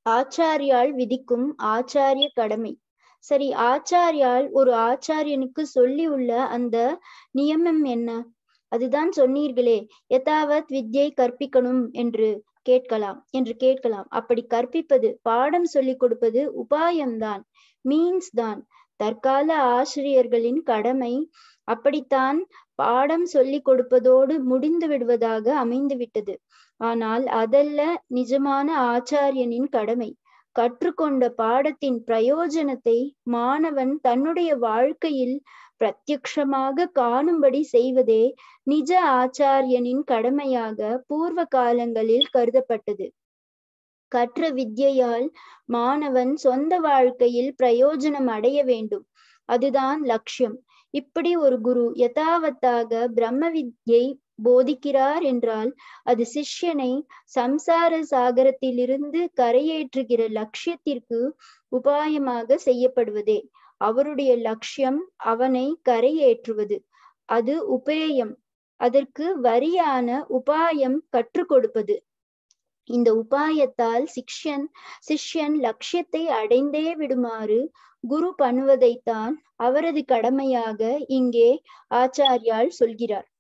ஆச்சாரியால் விதிக்கும் ஆச்சாரிய கடமை சரி ஆச்சாரியால் ஒரு ஆச்சாரியனுக்கு சொல்லி உள்ள அந்த நியமம் என்ன அதுதான் சொன்னீர்களே யதாவத் வித்யை கற்பிக்கணும் என்று கேட்கலாம் என்று கேட்கலாம் அப்படி கற்பிப்பது பாடம் சொல்லிக் கொடுப்பது உபாயம்தான் மீன்ஸ் தான் தற்கால ஆசிரியர்களின் கடமை அப்படித்தான் பாடம் சொல்லிக் கொடுப்பதோடு முடிந்து விடுவதாக அமைந்துவிட்டது ஆனால் அதல்ல நிஜமான ஆச்சாரியனின் கடமை கற்றுக்கொண்ட பாடத்தின் பிரயோஜனத்தை மாணவன் தன்னுடைய வாழ்க்கையில் பிரத்யக்ஷமாக காணும்படி செய்வதே நிஜ ஆச்சாரியனின் கடமையாக பூர்வ காலங்களில் கருதப்பட்டது கற்ற வித்யால் மாணவன் சொந்த வாழ்க்கையில் பிரயோஜனம் அடைய வேண்டும் அதுதான் லட்சியம் இப்படி ஒரு குரு யதாவத்தாக பிரம்ம வித்யை போதிக்கிறார் என்றால் அது சிஷ்யனை சம்சார சாகரத்திலிருந்து கரையேற்றுகிற லட்சியத்திற்கு உபாயமாக செய்யப்படுவதே அவருடைய லட்சியம் அவனை கரையேற்றுவது அது உபேயம் அதற்கு வரியான உபாயம் கற்றுக் கொடுப்பது இந்த உபாயத்தால் சிஷ்யன் சிஷ்யன் லட்சியத்தை அடைந்தே விடுமாறு குரு பண்ணுவதைத்தான் அவரது கடமையாக இங்கே ஆச்சாரியால் சொல்கிறார்